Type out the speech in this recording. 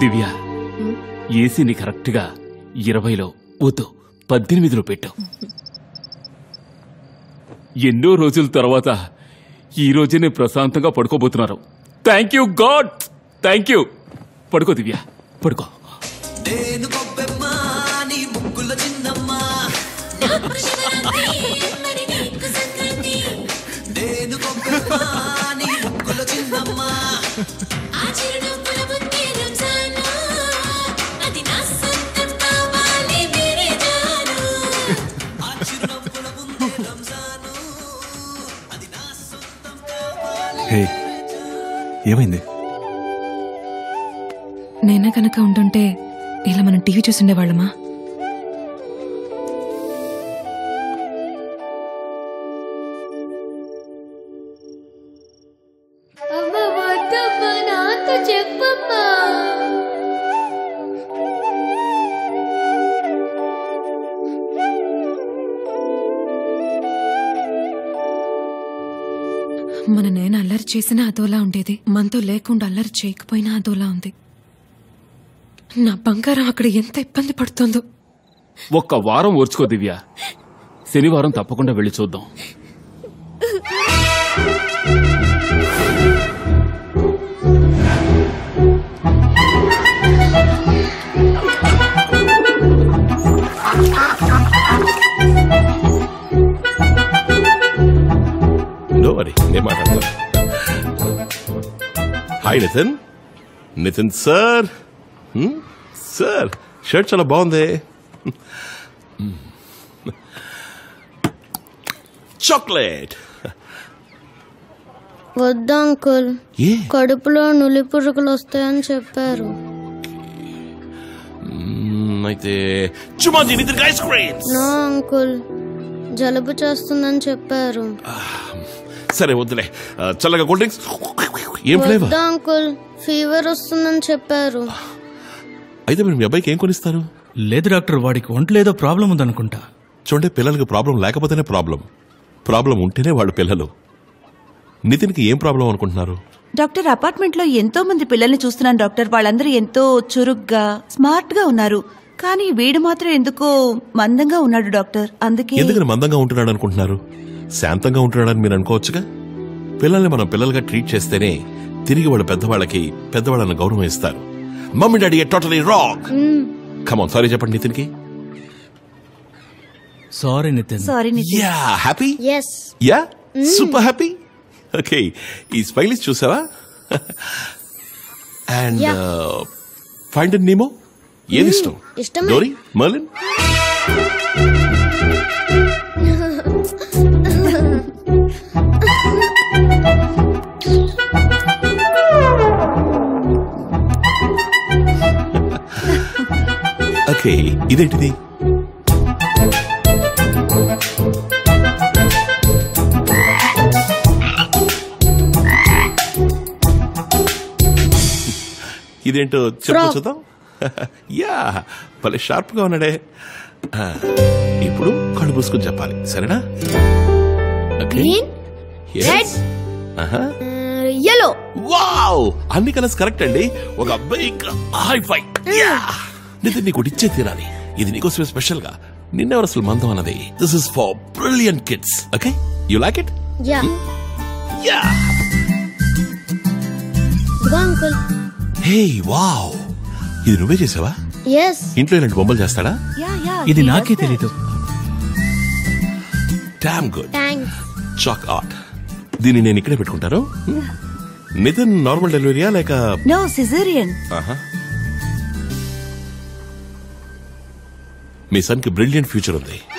దివ్య ఏసీని correct గా ఇరవైలో వద్దు పద్దెనిమిదిలో పెట్టు ఎన్నో రోజుల తర్వాత ఈ రోజునే ప్రశాంతంగా పడుకోబోతున్నారు thank you God thank you పడుకో దివ్య పడుకో నేను గొప్పెమ్మ నీ ముగ్గుల చిన్నమ్మ నేను గొప్పెమ్మ నీ ముగ్గుల చిన్నమ్మ ఆ చిరునవ్వుల ముందే రంజాను అది నా సొంతం కావాలి హే ఏమైంది నేనే కనుక ఉంటుంటే ఇలా మనం టీవీ చూసుండేవాళ్ళమా అమ్మ వద్దమ్మా నాతో చెప్పమ్మా మన నేను అల్లరి చేసినా అదోలా ఉండేది మనతో లేకుండా అల్లరి చేయకపోయినా అదోలా ఉంది నా బంగారం అక్కడ ఎంత ఇబ్బంది పడుతుందో ఒక్క వారం ఓర్చుకో దివ్య శనివారం తప్పకుండా వెళ్ళి చూద్దాం నో వరీ నేను మాట్లాడతాను hi Nitin Nitin sir sir shirt చాలా బాగుంది చాక్లెట్ వద్దు అంకుల్ ఏ కడుపులో నులి పురుగులు వస్తాయని చెప్పారు మ్మ్, అయితే చుమాజీ Nitin ice creams no uncle జలుబు చేస్తుందని చెప్పారు సరే వద్దులే ఆ, చల్లగా కూల్ డ్రింక్స్ ఏం ఫ్లేవర్ వద్దు అంకుల్ ఫీవర్ వస్తుందని చెప్పారు అయితే మీరు మీ అబ్బాయికి ఏం కొనిస్తారు లేదు డాక్టర్ వాడికి ఒంట్లో ఏదో ప్రాబ్లం ఉందనుకుంటా చూడండి పిల్లలకి ప్రాబ్లం లేకపోతేనే ప్రాబ్లం ప్రాబ్లం ఉంటేనే వాళ్ళు పిల్లలు నితిన్కి ఏం ప్రాబ్లం అనుకుంటున్నారు డాక్టర్ అపార్ట్మెంట్ లో ఎంతో మంది పిల్లల్ని చూస్తున్నాను డాక్టర్ వాళ్ళందరూ ఎంతో చురుగ్గా స్మార్ట్ గా ఉన్నారు కానీ వీడు మాత్రం ఎందుకో మందంగా ఉన్నాడు డాక్టర్ అందుకే ఎందుకని మందంగా ఉంటున్నాడు అనుకుంటున్నారు శాంతంగా ఉంటున్నాడని మీరు అనుకోవచ్చుగా పిల్లల్ని మనం పిల్లలుగా ట్రీట్ చేస్తేనే తిరిగి వాళ్ళు పెద్దవాళ్ళకి పెద్దవాళ్ళని గౌరవం ఇస్తారు mummy daddy totally wrong come on sorry చెప్పండి నితిన్కి sorry Nitin sorry Nitin ya happy yes ya super happy okay ఈ స్మైలీస్ చూసావా and Yeah. Find and Nemo ఏది ఇష్టం ఇష్టమే. డోరీ మర్లిన్ ఓకే ఇదేంటిది ఇదేంటో చెప్పు Frog. చూద్దాం యా భలే షార్ప్ గా ఉన్నాడే ఆ, ఇప్పుడు కళ్ళు మూసుకొని చెప్పాలి సరేనా ఓకే Green, Yes. ఆహా. ఎల్లో వావ్ అన్ని కలర్స్ కరెక్ట్ అండి ఒక అబ్బాయి హై ఫై నితిన్ నీకు ఇచ్చే తీరాలి ఇది నీకోసమే స్పెషల్ గా నిన్నెవరు అసలు మందం అన్నది this is for brilliant kids okay you like it ya ya ఇదిగో అంకుల్ హే వావ్ ఇది నువ్వే చేసావా ఎస్ ఇంట్లో ఇలాంటి బొమ్మలు చేస్తాడా యా యా ఇది he నాకే does that. తెలీదు damn good thanks chalk art దీన్ని నేను ఇక్కడే పెట్టుకుంటాను నితిన్ నార్మల్ డెలివరీయా లేక నో సిజేరియన్ ఆహా. మీ సన్ కి బ్రిలియంట్ ఫ్యూచర్ ఉంది